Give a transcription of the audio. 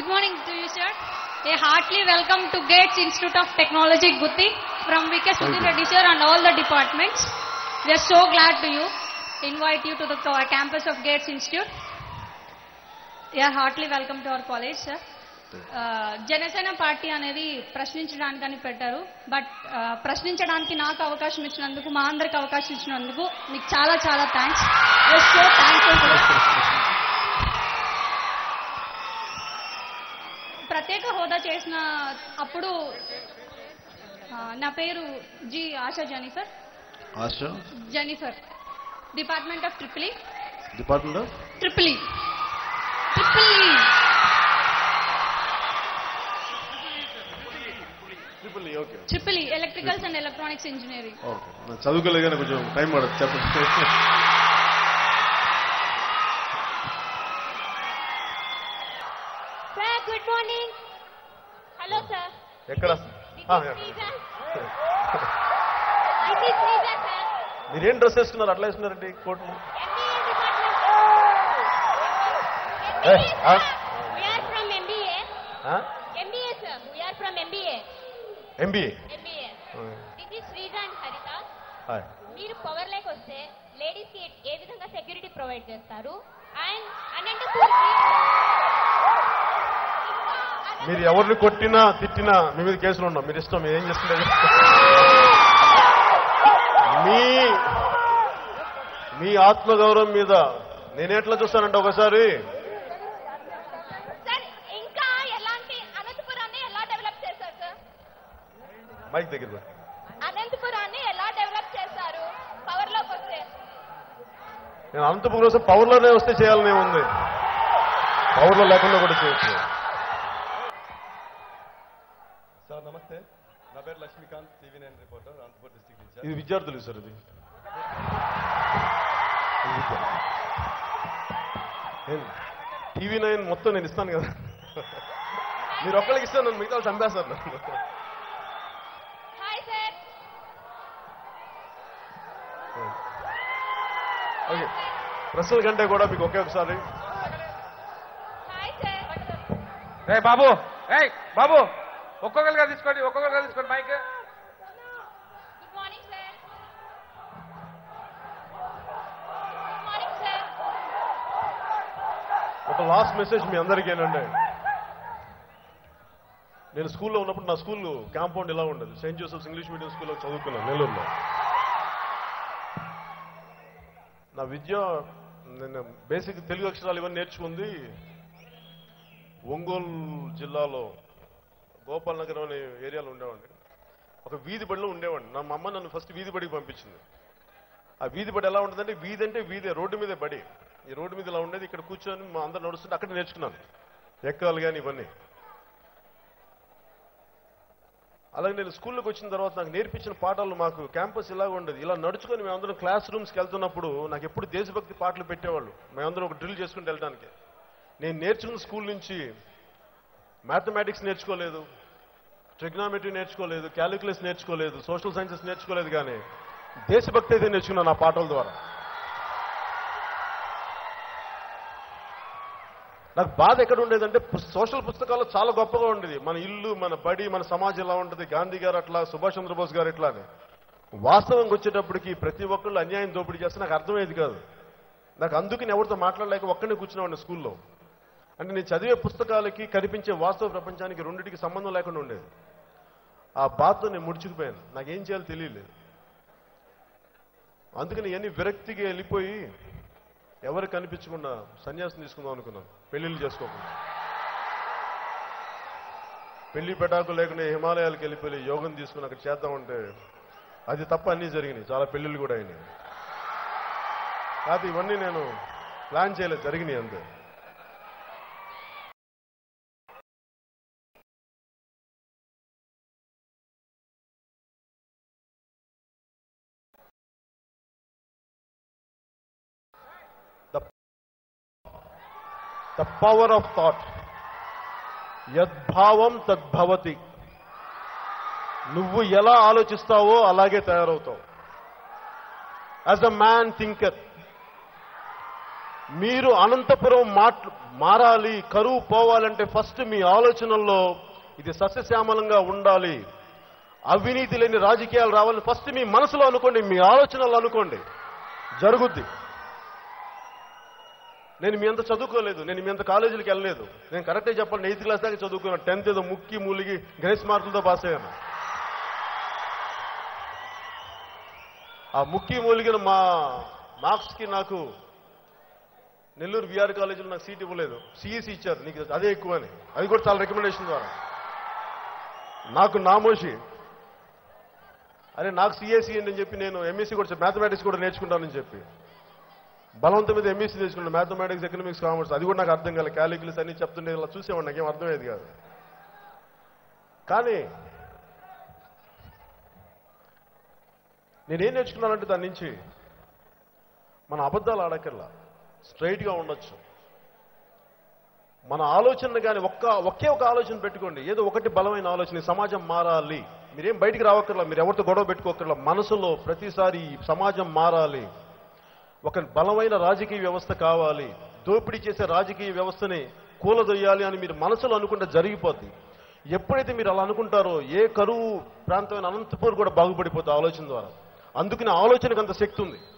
Good morning to you, sir. A heartily welcome to Gates Institute of Technology, Gutti, from VK Sudhir Reddy, sir, and all the departments. We are so glad to you, invite you to the co- campus of Gates Institute. You are heartily welcome to our college, sir. ఆ, Janasena party అనేది ప్రశ్నించడానికని పెట్టారు but ఆ, ప్రశ్నించడానికి నాకు అవకాశం ఇచ్చినందుకు మా అందరికి అవకాశం ఇచ్చినందుకు మీకు చాలా చాలా థ్యాంక్స్ సో థ్యాంక్ఫుల్ ప్రత్యేక హోదా చేసిన అప్పుడు ఆ, నా పేరు G Asha Jennifer Asha Jennifer department of triple department of triple triple triple okay triple electricals and electronics engineering okay నేను చదువుకోలేదు కానీ కొంచెం టైం పడదు చెప్పండి sir good morning hello sir ఎక్కడ దిస్ ఆ, is Sreeja this is Sreeja sir మీరేం డ్రెస్ వేసుకున్నారు అట్లా వేసుకున్నారండి కోట్లు MBA department Eh, ah. We are from MBA ఆ? MBA sir we are from MBA MBA MBA this is శ్రీజా and Haritha hi మీరు power లేక్ వస్తే లేడీస్ కి ఏ విధంగా సెక్యూరిటీ ప్రొవైడ్ చేస్తారు అండ్ అనంతపూర్ మీరు ఎవరిని కొట్టినా తిట్టినా మీ మీద కేసులు ఉన్నాం మీరు ఇష్టం మీరు ఏం చేస్తున్నారు మీ మీ ఆత్మగౌరవం మీద నేనేట్లా చూస్తానంటే ఒకసారి సార్ ఇంకా ఎలాంటి అనంతపురాన్ని ఎలా డెవలప్ చేశారు సార్ మైక్ దగ్గర పెట్టు. అనంతపురాన్ని ఎలా డెవలప్ చేశారు పవర్ లోకి వస్తే నేను అనంతపురం కోసం పవర్లోనే వస్తే చేయాలనే ఉంది పవర్లో లేకుండా కూడా చేయొచ్చు సార్ నమస్తే నా పేరు Lakshmikant TV nine reporter Anantapur district నుంచి ఇది విద్యార్థులు సార్ ఇది టీవీ నైన్ మొత్తం నేను ఇస్తాను కదా మీరు ఒక్కరికి ఇస్తాను నన్ను మిగతా వాళ్ళు చంపేస్తారు నన్ను. హాయ్ సార్ ఓకే ప్రశ్నల కంటే కూడా మీకు ఒకే ఒకసారి హాయ్ సార్ రే బాబు ఏయ్ బాబు ఒక్కొక్కరుగా తీసుకోండి ఒక్కొక్కరుగా తీసుకోండి mike good morning sir good morning sir ఒక లాస్ట్ మెసేజ్ మీ అందరికీ ఏంటంటే నేను స్కూల్లో ఉన్నప్పుడు నా స్కూల్ కాంపౌండ్ ఇలా ఉండదు సెయింట్ జోసెఫ్స్ ఇంగ్లీష్ మీడియం స్కూల్లో చదువుకున్నాను నెల్లూరులో నా విద్య నేను బేసిక్ తెలుగు అక్షరాలు ఇవన్నీ నేర్చుకుంది ఒంగోలు జిల్లాలో గోపాల్ నగరం అనే ఏరియాలో ఉండేవాడిని ఒక వీధి బడిలో ఉండేవాడిని నా మా అమ్మ నన్ను ఫస్ట్ వీధి బడికి పంపించింది ఆ వీధి బడి ఎలా ఉంటుందంటే వీధి అంటే వీధి రోడ్డు మీదే బడి ఈ రోడ్డు మీద ఇలా ఉండేది ఇక్కడ కూర్చొని మా అందరు నడుస్తుంటే అక్కడ నేర్చుకున్నాను ఎక్కాలు కానీ ఇవన్నీ అలాగే నేను స్కూల్లోకి వచ్చిన తర్వాత నాకు నేర్పించిన పాఠాలు మాకు క్యాంపస్ ఇలాగ ఉండేది ఇలా నడుచుకొని మేమందరం క్లాస్ రూమ్స్కి వెళ్తున్నప్పుడు నాకు ఎప్పుడు దేశభక్తి పాటలు పెట్టేవాళ్ళు మేమందరం ఒక డ్రిల్ చేసుకుని వెళ్ళడానికి నేను నేర్చుకున్న స్కూల్ నుంచి మ్యాథమెటిక్స్ నేర్చుకోలేదు ట్రిగ్నామెట్రీ నేర్చుకోలేదు క్యాలిక్యులస్ నేర్చుకోలేదు సోషల్ సైన్సెస్ నేర్చుకోలేదు కానీ దేశభక్తి అయితే నేర్చుకున్నాను ఆ పాటల ద్వారా నాకు బాధ ఎక్కడ ఉండేదంటే పుస్- సోషల్ పుస్తకాలు చాలా గొప్పగా ఉండేది మన ఇల్లు మన బడి మన సమాజం ఎలా ఉంటుంది గాంధీ గారు అట్లా సుభాష్ చంద్రబోస్ గారు ఇట్లా అని వాస్తవంగా వచ్చేటప్పటికి ప్రతి ఒక్కళ్ళు అన్యాయం దోపిడీ చేస్తే నాకు అర్థమయ్యేది కాదు నాకు అందుకని ఎవరితో మాట్లాడలేక ఒక్కనే కూర్చునేవాడిని స్కూల్లో అంటే నేను చదివే పుస్తకాలకి కనిపించే వాస్తవ ప్రపంచానికి రెండింటికి సంబంధం లేకుండా ఉండేది ఆ బాధతో నేను ముడుచుకుపోయాను నాకేం చేయాలో తెలియలేదు అందుకని ఇవన్నీ విరక్తిగా వెళ్ళిపోయి ఎవరు కనిపించకుండా సన్యాసం తీసుకుందాం అనుకున్నాను పెళ్లిళ్ళు చేసుకోకుండా పెళ్లి పెటాకు లేకుండా హిమాలయాలకు వెళ్ళిపోయి యోగం తీసుకుని అక్కడ చేద్దామంటే అది తప్ప అన్నీ జరిగినాయి చాలా పెళ్లిళ్ళు కూడా అయినాయి కాదు ఇవన్నీ నేను ప్లాన్ చేయలేదు జరిగినాయి అంతే ద పవర్ ఆఫ్ థాట్ యద్భావం తద్భవతి నువ్వు ఎలా ఆలోచిస్తావో అలాగే తయారవుతావు యాజ్ అ మ్యాన్ థింకర్ మీరు అనంతపురం మాట్ మారాలి కరువు పోవాలంటే ఫస్ట్ మీ ఆలోచనల్లో ఇది సస్యశ్యామలంగా ఉండాలి అవినీతి లేని రాజకీయాలు రావాలని ఫస్ట్ మీ మనసులో అనుకోండి మీ ఆలోచనలు అనుకోండి జరుగుద్ది నేను మీ అంత చదువుకోలేదు నేను మీ అంత కాలేజీలకు వెళ్ళలేదు నేను కరెక్టే చెప్పండి ఎయిత్ క్లాస్ దాకా చదువుకున్నాను టెన్త్ ఏదో ముక్కి మూలిగి గ్రేస్ మార్కులతో పాస్ అయ్యాను ఆ ముక్కి మూలిగిన మా మార్క్స్కి నాకు నెల్లూరు బీఆర్ కాలేజీలో నాకు సీట్ ఇవ్వలేదు సిఈసి ఇచ్చారు నీకు అదే ఎక్కువ అని అది కూడా చాలా రికమెండేషన్ ద్వారా నాకు నామోషి అరే నాకు సిఎస్సి అని చెప్పి నేను ఎంఎస్సి కూడా మ్యాథమెటిక్స్ కూడా నేర్చుకుంటానని చెప్పి బలవంతం మీద ఎంఎస్సీ నేర్చుకున్నాను మ్యాథమెటిక్స్ ఎకనామిక్స్ కామర్స్ అది కూడా నాకు అర్థం కాలేదు క్యాలిక్యులస్ అన్ని చెప్తుండే ఇలా చూసేవాడు నాకేం అర్థమయ్యేది కాదు కానీ నేనేం నేర్చుకున్నానంటే దాని నుంచి మన అబద్ధాలు ఆడకల్లా స్ట్రైట్గా ఉండొచ్చు మన ఆలోచన కానీ ఒక్క ఒకే ఒక ఆలోచన పెట్టుకోండి ఏదో ఒకటి బలమైన ఆలోచన ఈ సమాజం మారాలి మీరేం బయటికి రావక్కర్లా మీరు ఎవరితో గొడవ పెట్టుకోకర్లా మనసులో ప్రతిసారి ఈ సమాజం మారాలి ఒక బలమైన రాజకీయ వ్యవస్థ కావాలి దోపిడీ చేసే రాజకీయ వ్యవస్థని కూలదొయ్యాలి అని మీరు మనసులో అనుకుంటే జరిగిపోద్ది ఎప్పుడైతే మీరు అలా అనుకుంటారో ఏ కరువు ప్రాంతమైన అనంతపూర్ కూడా బాగుపడిపోతుంది ఆలోచన ద్వారా అందుకని ఆలోచనకు అంత శక్తి ఉంది